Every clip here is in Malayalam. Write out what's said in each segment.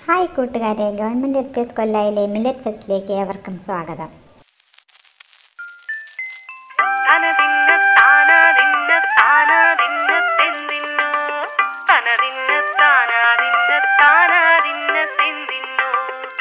ഹായ് കൂട്ടുകാരെ ഗവൺമെൻറ് എൽ പി എസ് കൊല്ലയിലെ മില്ലറ്റ് ഫെസ്റ്റിലേക്ക് ഏവർക്കും സ്വാഗതം തനതിന്ന താനാതിന്ന താനാതിന്ന തെന്തിന്നോ തനതിന്ന താനാതിന്ന താനാതിന്ന തെന്തിന്നോ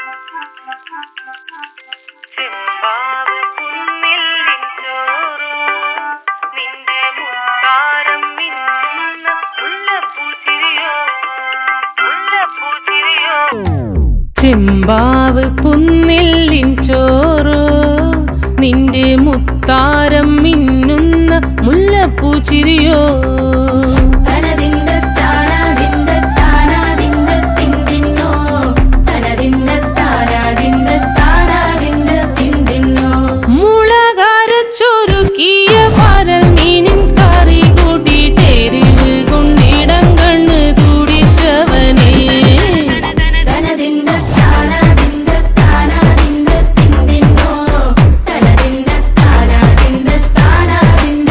ചെമ്പാവ് കുന്നില്ലിൻ ചോറോ നിന്റെ മുത്താരം മിന്നുന്ന മുല്ലപ്പൂച്ചിരിയോ മുല്ലപ്പൂച്ചിരിയോ ചെമ്പാവ് പുന്നില്ലിൻ ചോറോ നിന്റെ മുത്താരം മിന്നുന്ന മുല്ലപ്പൂച്ചിരിയോ തനതിന്ദ താനാതിന്ദ താനാതിന്ദ തിന്തിന്നോ തനതിന്ദ താനാതിന്ദ താനാതിന്ദ തിന്തിന്നോ മുളകരച്ചൊരുക്കിയ പരൽ മീനിൻ കറി കൂട്ടി തെരുവ് കൊണ്ടിടം കണ്ണ് തുടിച്ചവനേ തനതിന്ദ താനാതിന്ദ താനാതിന്ദ തിന്തിന്നോ തനതിന്ദ താനാതിന്ദ താനാതിന്ദ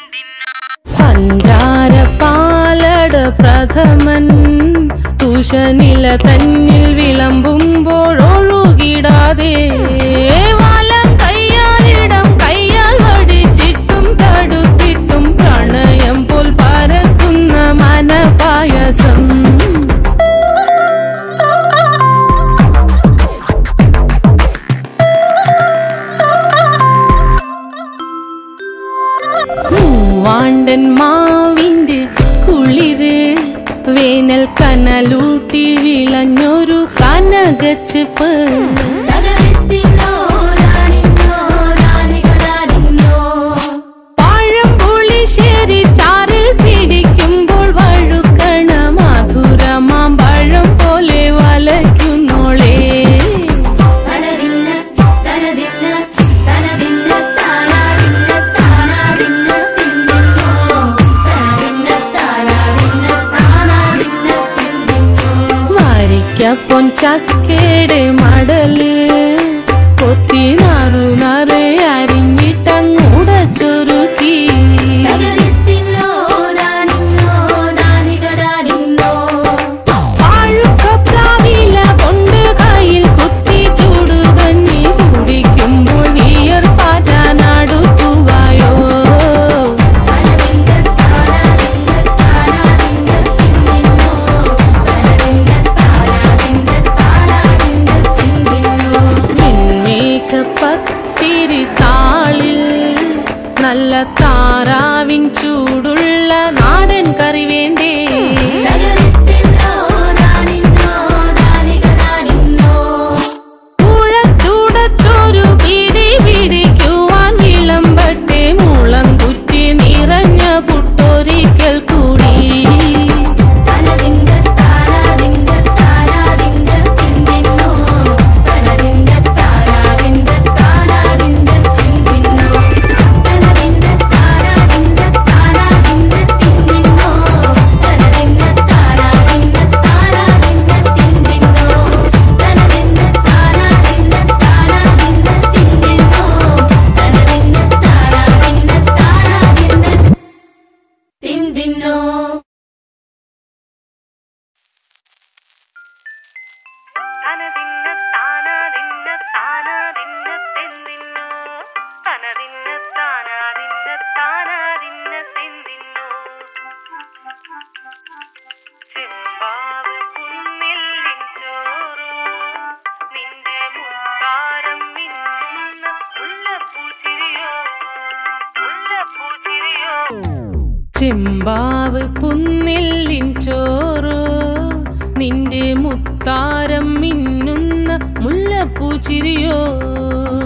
പഞ്ചാര പാലട പ്രഥമൻ തുഷനില തന്നിൽ വിളമ്പുമ്പോഴൊഴുകിടാതെ വലം കയ്യാലിടം കയ്യാൽ വടിച്ചിട്ടും തടുത്തിട്ടും പ്രണയം പോൽ പരക്കുന്ന മനപായസം മൂവാണ്ടൻ മാവിന്റെ കുളിര് വേനൽ കനലൂട്ടി വിളഞ്ഞൊരു കനകച്ചെപ്പ് തകരത്തിന്നോ രാനിന്നോ രാനികരാനിന്നോ പഴം പുളിശ്ശേരി ചാറിൽ പിടിക്കുമ്പോൾ വഴുക്കണ മധുരമാം പഴം പോലെ വലയ്ക്കുന്നോളേ തനതിന്ന തനതിന്ന തനതിന്ന താനാതിന്ന താനാതിന്ന തിന്തിന്നോ തനതിന്ന താനാതിന്ന താനാതിന്ന തിന്തിന്നോ വരിക്കപ്പൊൻ ചക്കേടെ മടല് കൊത്തി നാറു നറേ അരിഞ്ഞിട്ടങ്ങൂട ചൊരുക്കി തകരത്തിന്നോ രാനിന്നോ രാനികരാനിന്നോ വാഴുക്കപ്ലാവില കൊണ്ട് കയ്യിൽ കുത്തി ചൂടുകഞ്ഞി കുടിക്കുമ്പോൾ വിയർപ്പാറ്റാനടുത്തുവായോ തനതിന്ന താനാതിന്ന താനാതിന്ന തിന്തിന്നോ തനതിന്ന താനാതിന്ന താനാതിന്ന തിന്തിന്നോ പിന്നേക്ക് പത്തിരി താളിൽ നല്ല താറാവിൻ ചൂടുള്ള നാടൻ കറി വേണ്ടേ തകരത്തിന്നോ രാനിന്നോ രാനികരാനിന്നോ കുഴച്ചുടച്ചൊരു പിടി പിടിക്കുവാൻ വിളമ്പട്ടെ മുളം കുറ്റി നിറഞ്ഞ പുട്ടൊരിക്കൽ കൂടി തനതിന്ദ താനാതിന്ദ താനാതിന്ദ തിന്തിന്നോ തനതിന്ദ താനാതിന്ദ താനാതിന്ദ തിന്തിന്നോ തനതിന്ദ താനാതിന്ദ താനാതിന്ദ തിന്തിന്നോ തനതിന്ദ താനാതിന്ദ താനാതിന്ദ തിന്തിന്നോ തനതിന്ദ താനാതിന്ദ താനാതിന്ദ തിന്തിന്നോ തനതിന്ദ താനാതിന്ദ താനാതിന്ദ തിന്തിന്നോ തനതിന്ന താനാതിന്ന താനാതിന്ന തെന്തിന്നോ തനതിന്ന താനാതിന്ന താനാതിന്ന തെന്തിന്നോ ചെമ്പാവ് കുന്നില്ലിൻ ചോറോ നിന്റെ മുത്താരം മിന്നുന്ന മുല്ലപ്പൂച്ചിരിയോ മുല്ലപ്പൂച്ചിരിയോ ചെമ്പാവ് പുന്നില്ലിൻ ചോറോ നിന്റെ മുത്താരം മിന്നുന്ന മുല്ലപ്പൂച്ചിരിയോ